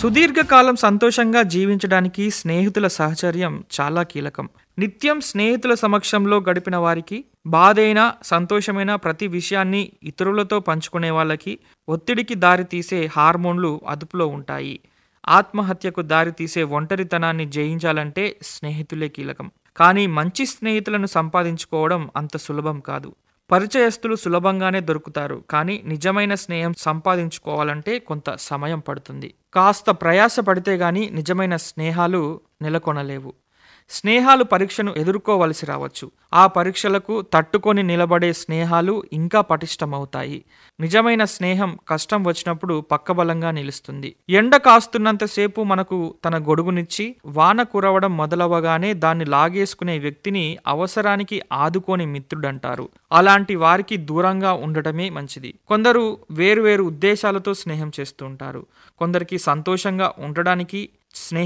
సుదీర్ఘకాలం సంతోషంగా జీవించడానికి స్నేహితుల సహచర్యం చాలా కీలకం నిత్యం స్నేహితుల సమక్షంలో గడిపిన వారికి బాధైన సంతోషమైన ప్రతి విషయాన్ని ఇతరులతో పంచుకునే వాళ్ళకి ఒత్తిడికి దారితీసే హార్మోన్లు అదుపులో ఉంటాయి ఆత్మహత్యకు దారితీసే ఒంటరితనాన్ని జయించాలంటే స్నేహితులే కీలకం కానీ మంచి స్నేహితులను సంపాదించుకోవడం అంత సులభం కాదు పరిచయస్తులు సులభంగానే దొరుకుతారు కానీ నిజమైన స్నేహం సంపాదించుకోవాలంటే కొంత సమయం పడుతుంది కాస్త ప్రయాస పడితే గాని నిజమైన స్నేహాలు నెలకొనలేవు స్నేహాలు పరీక్షను ఎదుర్కోవలసి రావచ్చు ఆ పరీక్షలకు తట్టుకొని నిలబడే స్నేహాలు ఇంకా పటిష్టమవుతాయి నిజమైన స్నేహం కష్టం వచ్చినప్పుడు పక్కబలంగా నిలుస్తుంది ఎండ కాస్తున్నంతసేపు మనకు తన గొడుగునిచ్చి వాన కురవడం మొదలవగానే దాన్ని లాగేసుకునే వ్యక్తిని అవసరానికి ఆదుకోని మిత్రుడంటారు అలాంటి వారికి దూరంగా ఉండటమే మంచిది కొందరు వేరువేరు ఉద్దేశాలతో స్నేహం చేస్తుంటారు కొందరికి సంతోషంగా ఉండడానికి స్నేహం